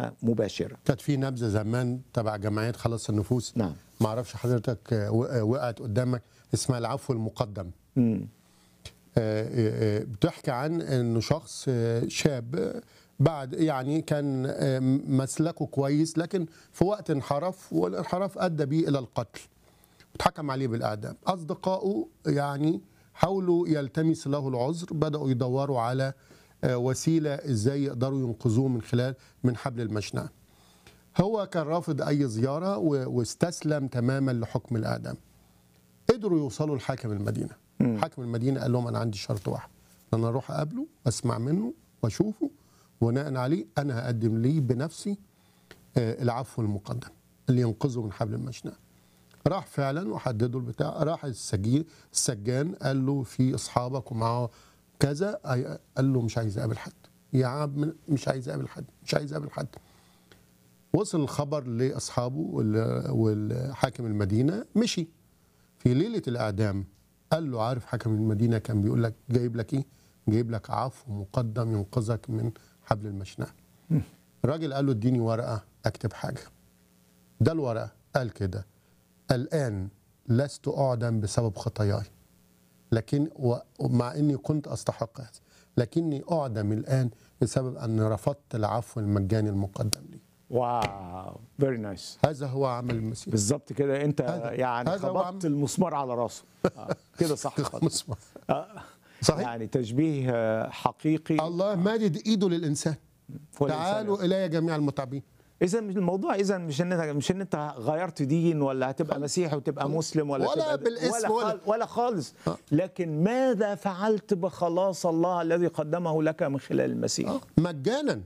معونة مباشرة كانت في نبذه زمان تبع جمعيه خلاص النفوس نعم ما اعرفش حضرتك آه، و- آه، وقعت قدامك اسمها العفو المقدم مم. آه، آه، آه، بتحكي عن انه شخص آه، شاب آه، بعد يعني كان آه، مسلكه كويس لكن في وقت انحرف والانحراف ادى به الى القتل اتحكم عليه بالاعدام اصدقائه يعني حاولوا يلتمس له العذر بداوا يدوروا على آه، وسيله ازاي يقدروا ينقذوه من خلال من حبل المشنقه هو كان رافض اي زياره و- واستسلم تماما لحكم الاعدام قدروا يوصلوا لحاكم المدينه حاكم المدينه قال لهم انا عندي شرط واحد ان انا اروح اقابله اسمع منه واشوفه وبناء عليه انا هقدم ليه بنفسي آه، العفو المقدم اللي ينقذه من حبل المشنقه راح فعلا وحددوا البتاع راح السجين السجان قال له في اصحابك ومعاه كذا أي- قال له مش عايز اقابل حد يا عم مش عايز اقابل حد مش عايز اقابل حد وصل الخبر لاصحابه وال- والحاكم المدينه مشي في ليله الاعدام قال له عارف حاكم المدينه كان بيقول لك جايب لك ايه؟ جايب لك عفو مقدم ينقذك من حبل المشنقه. الراجل قال له اديني ورقه اكتب حاجه. ده الورقه قال كده الان لست اعدم بسبب خطاياي لكن و- ومع اني كنت استحق هذا لكني اعدم الان بسبب اني رفضت العفو المجاني المقدم لي. واو فيري نايس هذا هو عمل المسيح. بالظبط كده انت هذا- يعني هذا هو خبطت المسمار على راسه آه، كده صح خالص مسمار. آه، صحيح يعني تشبيه آه، حقيقي الله مادد ايده للانسان تعالوا الي جميع المتعبين اذا الموضوع اذا مش ان انت مش ان انت غيرت دين ولا هتبقى مسيحي وتبقى مسلم ولا ولا تبقى بالاسم ولا, ولا- خال ولا خالص لكن ماذا فعلت بخلاص الله الذي قدمه لك من خلال المسيح آه، مجانا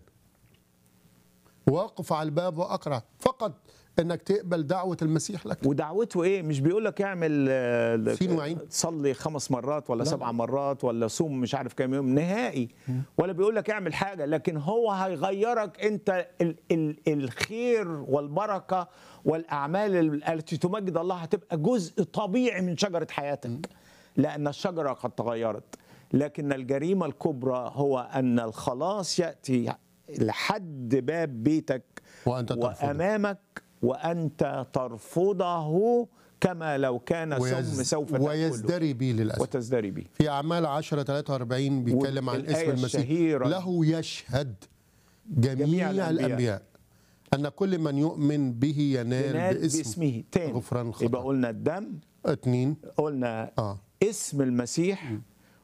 واقف على الباب واقرع فقط انك تقبل دعوه المسيح لك ودعوته ايه مش بيقول لك اعمل آه، سين وعين. صلي خمس مرات ولا لا. سبع مرات ولا صوم مش عارف كام يوم نهائي ولا بيقول لك اعمل حاجه لكن هو هيغيرك انت ال ال الخير والبركه والاعمال ال- التي تمجد الله هتبقى جزء طبيعي من شجره حياتك لان الشجره قد تغيرت لكن الجريمه الكبرى هو ان الخلاص ياتي لحد باب بيتك وأنت ترفضه. وامامك وانت ترفضه كما لو كان سم ويز... سوف تاكله ويزدري به للاسف وتزدري به في اعمال 10 43 بيتكلم عن والآية اسم المسيح الشهيرة. له يشهد جميع, جميع الانبياء, الأنبياء. ان كل من يؤمن به ينال, ينال باسم باسمه تاني غفران يبقى الخطا قلنا الدم اتنين قلنا اه اسم المسيح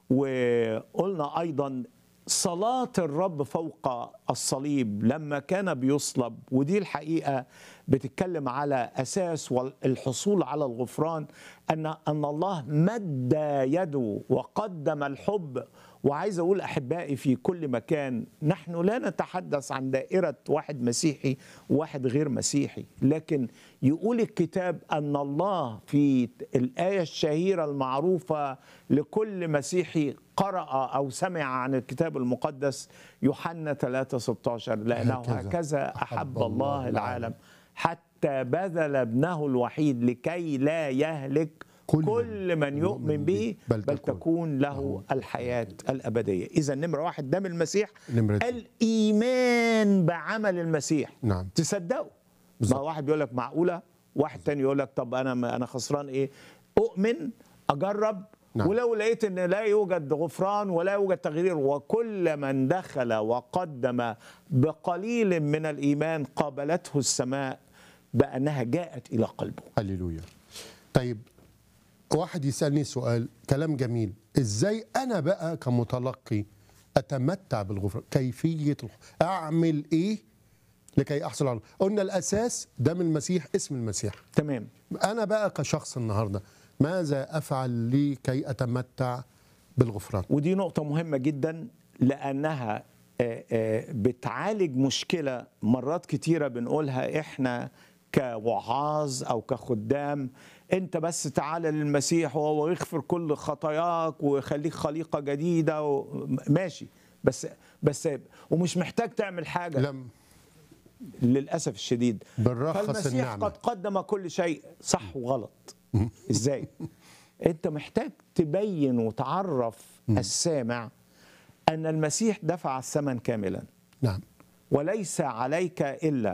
وقلنا ايضا صلاة الرب فوق الصليب لما كان بيصلب ودي الحقيقة بتتكلم على أساس الحصول على الغفران أن أن الله مد يده وقدم الحب وعايز أقول أحبائي في كل مكان نحن لا نتحدث عن دائرة واحد مسيحي وواحد غير مسيحي لكن يقول الكتاب أن الله في الآية الشهيرة المعروفة لكل مسيحي قرأ أو سمع عن الكتاب المقدس يوحنا 3 16 لأنه هكذا هكذا أحب الله العالم حتى بذل ابنه الوحيد لكي لا يهلك كل كل من يؤمن به بل بل تكون تكون له الحياة الأبدية إذا نمرة واحد دم المسيح نمرة اتنين. الإيمان بعمل المسيح نعم تصدقوا ما بالظبط. واحد بيقول لك معقولة واحد تاني يقول لك طب أنا أنا خسران إيه أؤمن أجرب نعم. ولو لقيت ان لا يوجد غفران ولا يوجد تغيير وكل من دخل وقدم بقليل من الايمان قابلته السماء بانها جاءت الى قلبه هللويا طيب واحد يسالني سؤال كلام جميل ازاي انا بقى كمتلقي اتمتع بالغفران كيفيه الح- اعمل ايه لكي احصل على قلنا الاساس دم المسيح اسم المسيح تمام انا بقى كشخص النهارده ماذا افعل لكي اتمتع بالغفران ودي نقطة مهمة جدا لأنها آه، آه، بتعالج مشكلة مرات كتيرة بنقولها إحنا كوعاظ أو كخدام أنت بس تعالى للمسيح وهو يغفر كل خطاياك ويخليك خليقة جديدة و- ماشي بس بس ومش محتاج تعمل حاجة لم للاسف الشديد بنرخص فالمسيح النعمة. قد قدم كل شيء صح وغلط ازاي انت محتاج تبين وتعرف السامع ان المسيح دفع الثمن كاملا نعم وليس عليك الا